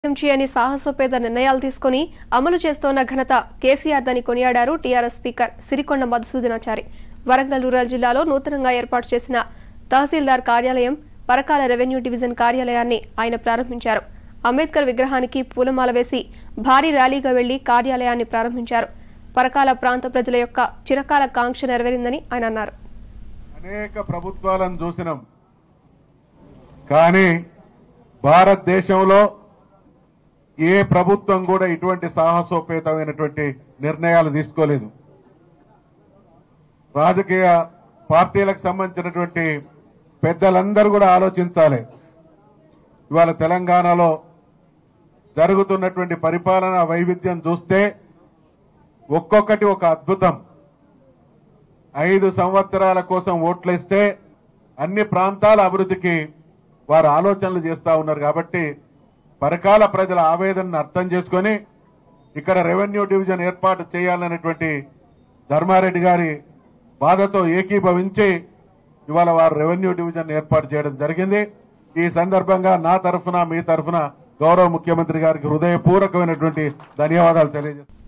చేయని సాహసోపేత నిర్ణయాలు తీసుకుని అమలు చేస్తోన్న ఘనత కేసీఆర్ దని కొనియాడారు టీఆర్ఎస్ స్పీకర్ సిరికొండ మధుసూదనాచారి వరంగల్ రూరల్ జిల్లాలో నూతనంగా ఏర్పాటు చేసిన తహసీల్దార్ కార్యాలయం పరకాల రెవెన్యూ డివిజన్ కార్యాలయాన్ని ఆయన ప్రారంభించారు అంబేద్కర్ విగ్రహానికి పూలమాల వేసి భారీ ర్యాలీగా వెళ్లి కార్యాలయాన్ని ప్రారంభించారు పరకాల ప్రాంత ప్రజల యొక్క చిరకాల కాంక్ష నెరవేరిందని ఆయన అన్నారు అనేక ప్రభుత్వాలను చూసినాం కానీ భారతదేశంలో ఏ ప్రభుత్వం కూడా ఇటువంటి సాహసోపేతమైనటువంటి నిర్ణయాలు తీసుకోలేదు రాజకీయ పార్టీలకు సంబంధించినటువంటి పెద్దలందరూ కూడా ఆలోచించాలి ఇవాళ తెలంగాణలో జరుగుతున్నటువంటి పరిపాలన వైవిధ్యం చూస్తే ఒక్కొక్కటి ఒక అద్భుతం ఐదు సంవత్సరాల కోసం ఓట్లేస్తే అన్ని ప్రాంతాల అభివృద్ధికి వారు ఆలోచనలు చేస్తా ఉన్నారు కాబట్టి పరకాల ప్రజల ఆవేదనను అర్థం చేసుకొని ఇక్కడ రెవెన్యూ డివిజన్ ఏర్పాటు చేయాలనేటువంటి ధర్మారెడ్డి గారి బాధతో ఏకీభవించి ఇవాళ వారు రెవెన్యూ డివిజన్ ఏర్పాటు చేయడం జరిగింది ఈ సందర్భంగా నా తరఫున మీ తరఫున గౌరవ ముఖ్యమంత్రి గారికి హృదయపూర్వకమైనటువంటి ధన్యవాదాలు తెలియజేస్తాను